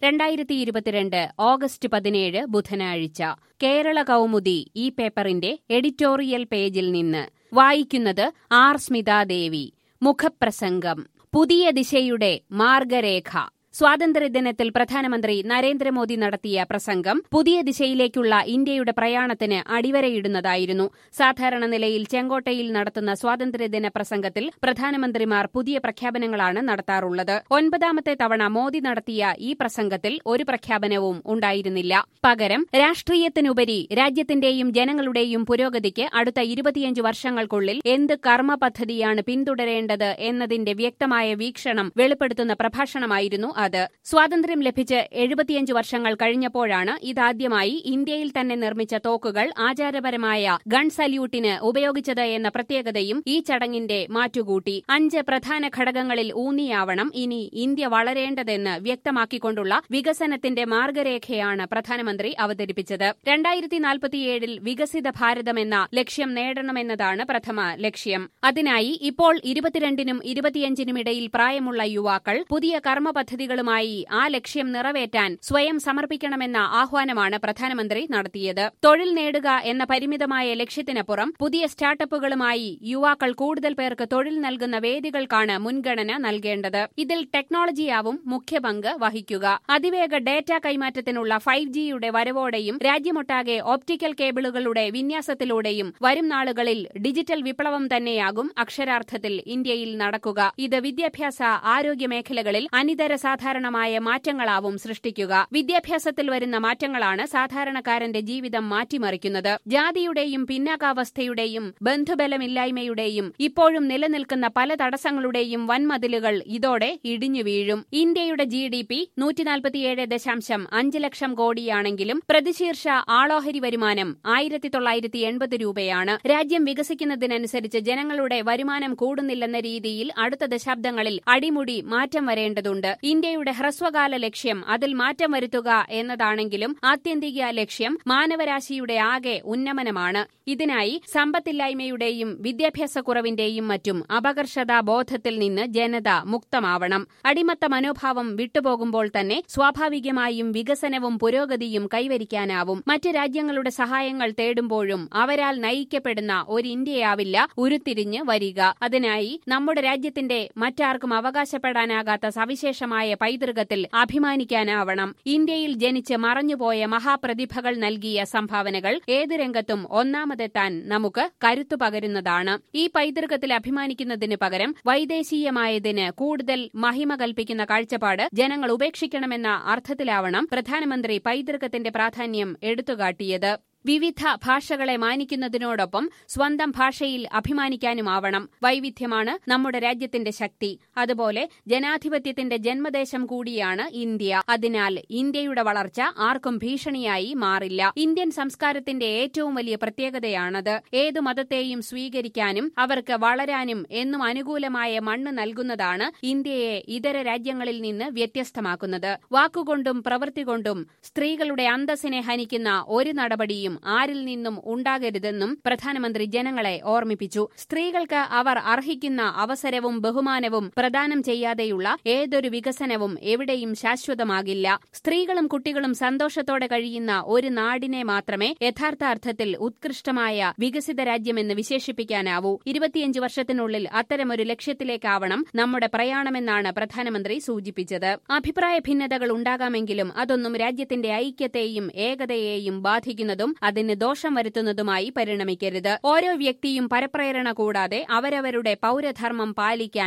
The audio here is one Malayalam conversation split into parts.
രണ്ടായിരത്തി ഇരുപത്തിരണ്ട് ഓഗസ്റ്റ് പതിനേഴ് ബുധനാഴ്ച കേരള കൗമുദി ഈ പേപ്പറിന്റെ എഡിറ്റോറിയൽ പേജിൽ നിന്ന് വായിക്കുന്നത് ആർ സ്മിതാദേവി മുഖപ്രസംഗം പുതിയ ദിശയുടെ മാർഗരേഖ സ്വാതന്ത്ര്യദിനത്തിൽ പ്രധാനമന്ത്രി നരേന്ദ്രമോദി നടത്തിയ പ്രസംഗം പുതിയ ദിശയിലേക്കുള്ള ഇന്ത്യയുടെ പ്രയാണത്തിന് അടിവരയിടുന്നതായിരുന്നു സാധാരണ നിലയിൽ ചെങ്കോട്ടയിൽ നടത്തുന്ന സ്വാതന്ത്ര്യദിന പ്രസംഗത്തിൽ പ്രധാനമന്ത്രിമാർ പുതിയ പ്രഖ്യാപനങ്ങളാണ് നടത്താറുള്ളത് ഒൻപതാമത്തെ തവണ മോദി നടത്തിയ ഈ പ്രസംഗത്തിൽ ഒരു പ്രഖ്യാപനവും ഉണ്ടായിരുന്നില്ല പകരം രാഷ്ട്രീയത്തിനുപരി രാജ്യത്തിന്റെയും ജനങ്ങളുടെയും പുരോഗതിക്ക് അടുത്ത ഇരുപത്തിയഞ്ച് വർഷങ്ങൾക്കുള്ളിൽ എന്ത് കർമ്മ പദ്ധതിയാണ് പിന്തുടരേണ്ടത് എന്നതിന്റെ വ്യക്തമായ വീക്ഷണം വെളിപ്പെടുത്തുന്ന പ്രഭാഷണമായിരുന്നു അത് സ്വാതന്ത്ര്യം ലഭിച്ച് എഴുപത്തിയഞ്ച് വർഷങ്ങൾ കഴിഞ്ഞപ്പോഴാണ് ഇതാദ്യമായി ഇന്ത്യയിൽ തന്നെ നിർമ്മിച്ച തോക്കുകൾ ആചാരപരമായ ഗൺ സല്യൂട്ടിന് ഉപയോഗിച്ചത് എന്ന പ്രത്യേകതയും ഈ ചടങ്ങിന്റെ മാറ്റുകൂട്ടി അഞ്ച് പ്രധാന ഘടകങ്ങളിൽ ഊന്നിയാവണം ഇനി ഇന്ത്യ വളരേണ്ടതെന്ന് വ്യക്തമാക്കിക്കൊണ്ടുള്ള വികസനത്തിന്റെ മാർഗരേഖയാണ് പ്രധാനമന്ത്രി അവതരിപ്പിച്ചത് രണ്ടായിരത്തി നാൽപ്പത്തിയേഴിൽ വികസിത ഭാരതമെന്ന ലക്ഷ്യം നേടണമെന്നതാണ് പ്രഥമ ലക്ഷ്യം അതിനായി ഇപ്പോൾ ഇരുപത്തിരണ്ടിനും ഇരുപത്തിയഞ്ചിനും ഇടയിൽ പ്രായമുള്ള യുവാക്കൾ പുതിയ കർമ്മ പദ്ധതികളുമായി ആ ലക്ഷ്യം നിറവേറ്റാൻ സ്വയം സമർപ്പിക്കണമെന്ന ആഹ്വാനമാണ് പ്രധാനമന്ത്രി നടത്തിയത് തൊഴിൽ നേടുക എന്ന പരിമിതമായ ലക്ഷ്യത്തിനപ്പുറം പുതിയ സ്റ്റാർട്ടപ്പുകളുമായി യുവാക്കൾ കൂടുതൽ പേർക്ക് തൊഴിൽ നൽകുന്ന വേദികൾക്കാണ് മുൻഗണന നൽകേണ്ടത് ഇതിൽ ടെക്നോളജിയാവും മുഖ്യ പങ്ക് വഹിക്കുക അതിവേഗ ഡേറ്റ കൈമാറ്റത്തിനുള്ള ഫൈവ് ജിയുടെ വരവോടെയും രാജ്യമൊട്ടാകെ ഓപ്റ്റിക്കൽ കേബിളുകളുടെ വിന്യാസത്തിലൂടെയും വരും നാളുകളിൽ ഡിജിറ്റൽ വിപ്ലവം തന്നെയാകും അക്ഷരാർത്ഥത്തിൽ ഇന്ത്യയിൽ നടക്കുക ഇത് വിദ്യാഭ്യാസ ആരോഗ്യ മേഖലകളിൽ അനിതര സാധാരണമായ മാറ്റങ്ങളാവും സൃഷ്ടിക്കുക വിദ്യാഭ്യാസത്തിൽ വരുന്ന മാറ്റങ്ങളാണ് സാധാരണക്കാരന്റെ ജീവിതം മാറ്റിമറിക്കുന്നത് ജാതിയുടെയും പിന്നാക്കാവസ്ഥയുടെയും ബന്ധുബലമില്ലായ്മയുടെയും ഇപ്പോഴും നിലനിൽക്കുന്ന പല തടസ്സങ്ങളുടെയും വൻമതിലുകൾ ഇതോടെ ഇടിഞ്ഞു വീഴും ഇന്ത്യയുടെ ജി ഡി പി നൂറ്റിനാൽപ്പത്തിയേഴ് ദശാംശം അഞ്ച് ലക്ഷം കോടിയാണെങ്കിലും പ്രതിശീർഷ ആളോഹരി വരുമാനം ആയിരത്തി തൊള്ളായിരത്തി എൺപത് രൂപയാണ് രാജ്യം വികസിക്കുന്നതിനനുസരിച്ച് ജനങ്ങളുടെ വരുമാനം കൂടുന്നില്ലെന്ന രീതിയിൽ അടുത്ത ദശാബ്ദങ്ങളിൽ അടിമുടി മാറ്റം വരേണ്ടതുണ്ട് ഇന്ത്യയുടെ ഹ്രസ്വകാല ലക്ഷ്യം അതിൽ മാറ്റം വരുത്തുക എന്നതാണെങ്കിലും ആത്യന്തിക ലക്ഷ്യം മാനവരാശിയുടെ ആകെ ഉന്നമനമാണ് ഇതിനായി സമ്പത്തില്ലായ്മയുടെയും വിദ്യാഭ്യാസക്കുറവിന്റെയും മറ്റും അപകർഷതാ ബോധത്തിൽ നിന്ന് ജനത മുക്തമാവണം അടിമത്ത മനോഭാവം വിട്ടുപോകുമ്പോൾ തന്നെ സ്വാഭാവികമായും വികസനവും പുരോഗതിയും കൈവരിക്കാനാവും മറ്റ് രാജ്യങ്ങളുടെ സഹായങ്ങൾ തേടുമ്പോഴും അവരാൽ നയിക്കപ്പെടുന്ന ഒരു ഇന്ത്യയാവില്ല ഉരുത്തിരിഞ്ഞ് വരിക അതിനായി നമ്മുടെ രാജ്യത്തിന്റെ മറ്റാർക്കും അവകാശപ്പെടാനാകാത്ത സവിശേഷമായ പൈതൃകത്തിൽ അഭിമാനിക്കാനാവണം ഇന്ത്യയിൽ ജനിച്ച് മറഞ്ഞുപോയ മഹാപ്രതിഭകൾ നൽകിയ സംഭാവനകൾ ഏത് രംഗത്തും ഒന്നാമതെത്താൻ നമുക്ക് കരുത്തു പകരുന്നതാണ് ഈ പൈതൃകത്തിൽ അഭിമാനിക്കുന്നതിന് പകരം വൈദേശീയമായതിന് കൂടുതൽ മഹിമ കൽപ്പിക്കുന്ന കാഴ്ചപ്പാട് ജനങ്ങൾ ഉപേക്ഷിക്കണമെന്ന അർത്ഥത്തിലാവണം പ്രധാനമന്ത്രി പൈതൃകത്തിന്റെ പ്രാധാന്യം എടുത്തുകാട്ടിയത് വിവിധ ഭാഷകളെ മാനിക്കുന്നതിനോടൊപ്പം സ്വന്തം ഭാഷയിൽ അഭിമാനിക്കാനുമാവണം വൈവിധ്യമാണ് നമ്മുടെ രാജ്യത്തിന്റെ ശക്തി അതുപോലെ ജനാധിപത്യത്തിന്റെ ജന്മദേശം കൂടിയാണ് ഇന്ത്യ അതിനാൽ ഇന്ത്യയുടെ വളർച്ച ആർക്കും ഭീഷണിയായി മാറില്ല ഇന്ത്യൻ സംസ്കാരത്തിന്റെ ഏറ്റവും വലിയ പ്രത്യേകതയാണത് ഏതു മതത്തെയും സ്വീകരിക്കാനും അവർക്ക് വളരാനും എന്നും അനുകൂലമായ മണ്ണ് നൽകുന്നതാണ് ഇന്ത്യയെ ഇതര രാജ്യങ്ങളിൽ നിന്ന് വ്യത്യസ്തമാക്കുന്നത് വാക്കുകൊണ്ടും പ്രവൃത്തി കൊണ്ടും സ്ത്രീകളുടെ അന്തസ്സിനെ ഹനിക്കുന്ന ഒരു നടപടിയും ആരിൽ നിന്നും ഉണ്ടാകരുതെന്നും പ്രധാനമന്ത്രി ജനങ്ങളെ ഓർമ്മിപ്പിച്ചു സ്ത്രീകൾക്ക് അവർ അർഹിക്കുന്ന അവസരവും ബഹുമാനവും പ്രദാനം ചെയ്യാതെയുള്ള ഏതൊരു വികസനവും എവിടെയും ശാശ്വതമാകില്ല സ്ത്രീകളും കുട്ടികളും സന്തോഷത്തോടെ കഴിയുന്ന ഒരു നാടിനെ മാത്രമേ യഥാർത്ഥ അർത്ഥത്തിൽ ഉത്കൃഷ്ടമായ വികസിത രാജ്യമെന്ന് വിശേഷിപ്പിക്കാനാവൂ ഇരുപത്തിയഞ്ച് വർഷത്തിനുള്ളിൽ അത്തരമൊരു ലക്ഷ്യത്തിലേക്കാവണം നമ്മുടെ പ്രയാണമെന്നാണ് പ്രധാനമന്ത്രി സൂചിപ്പിച്ചത് അഭിപ്രായ ഭിന്നതകൾ ഉണ്ടാകാമെങ്കിലും അതൊന്നും രാജ്യത്തിന്റെ ഐക്യത്തെയും ഏകതയെയും ബാധിക്കുന്നതും അതിന് ദോഷം വരുത്തുന്നതുമായി പരിണമിക്കരുത് ഓരോ വ്യക്തിയും പരപ്രേരണ കൂടാതെ അവരവരുടെ പൌരധർമ്മം പാലിക്കാൻ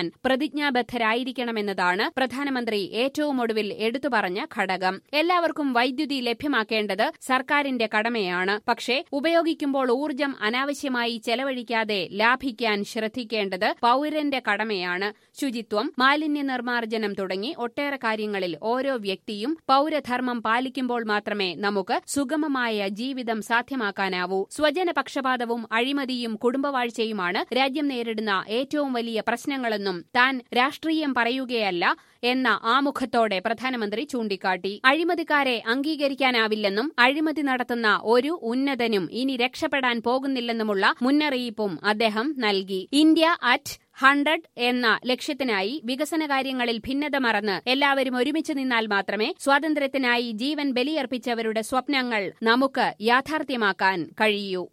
പ്രതിജ്ഞാബദ്ധരായിരിക്കണമെന്നതാണ് പ്രധാനമന്ത്രി ഏറ്റവും ഒടുവിൽ എടുത്തു പറഞ്ഞ ഘടകം എല്ലാവർക്കും വൈദ്യുതി ലഭ്യമാക്കേണ്ടത് സർക്കാരിന്റെ കടമയാണ് പക്ഷേ ഉപയോഗിക്കുമ്പോൾ ഊർജം അനാവശ്യമായി ചെലവഴിക്കാതെ ലാഭിക്കാൻ ശ്രദ്ധിക്കേണ്ടത് പൌരന്റെ കടമയാണ് ശുചിത്വം മാലിന്യ നിർമ്മാർജ്ജനം തുടങ്ങി ഒട്ടേറെ കാര്യങ്ങളിൽ ഓരോ വ്യക്തിയും പൌരധർമ്മം പാലിക്കുമ്പോൾ മാത്രമേ നമുക്ക് സുഗമമായ ജീവിതം സാധ്യമാക്കാനാവൂ സ്വജന പക്ഷപാതവും അഴിമതിയും കുടുംബവാഴ്ചയുമാണ് രാജ്യം നേരിടുന്ന ഏറ്റവും വലിയ പ്രശ്നങ്ങളെന്നും താൻ രാഷ്ട്രീയം പറയുകയല്ല എന്ന ആമുഖത്തോടെ പ്രധാനമന്ത്രി ചൂണ്ടിക്കാട്ടി അഴിമതിക്കാരെ അംഗീകരിക്കാനാവില്ലെന്നും അഴിമതി നടത്തുന്ന ഒരു ഉന്നതനും ഇനി രക്ഷപ്പെടാൻ പോകുന്നില്ലെന്നുമുള്ള മുന്നറിയിപ്പും അദ്ദേഹം നൽകി ഇന്ത്യ അറ്റ് ഹൺഡ്രഡ് എന്ന ലക്ഷ്യത്തിനായി വികസന കാര്യങ്ങളിൽ ഭിന്നത മറന്ന് എല്ലാവരും ഒരുമിച്ച് നിന്നാൽ മാത്രമേ സ്വാതന്ത്ര്യത്തിനായി ജീവൻ ബലിയർപ്പിച്ചവരുടെ സ്വപ്നങ്ങൾ നമുക്ക് യാഥാർത്ഥ്യമാക്കാൻ കഴിയൂ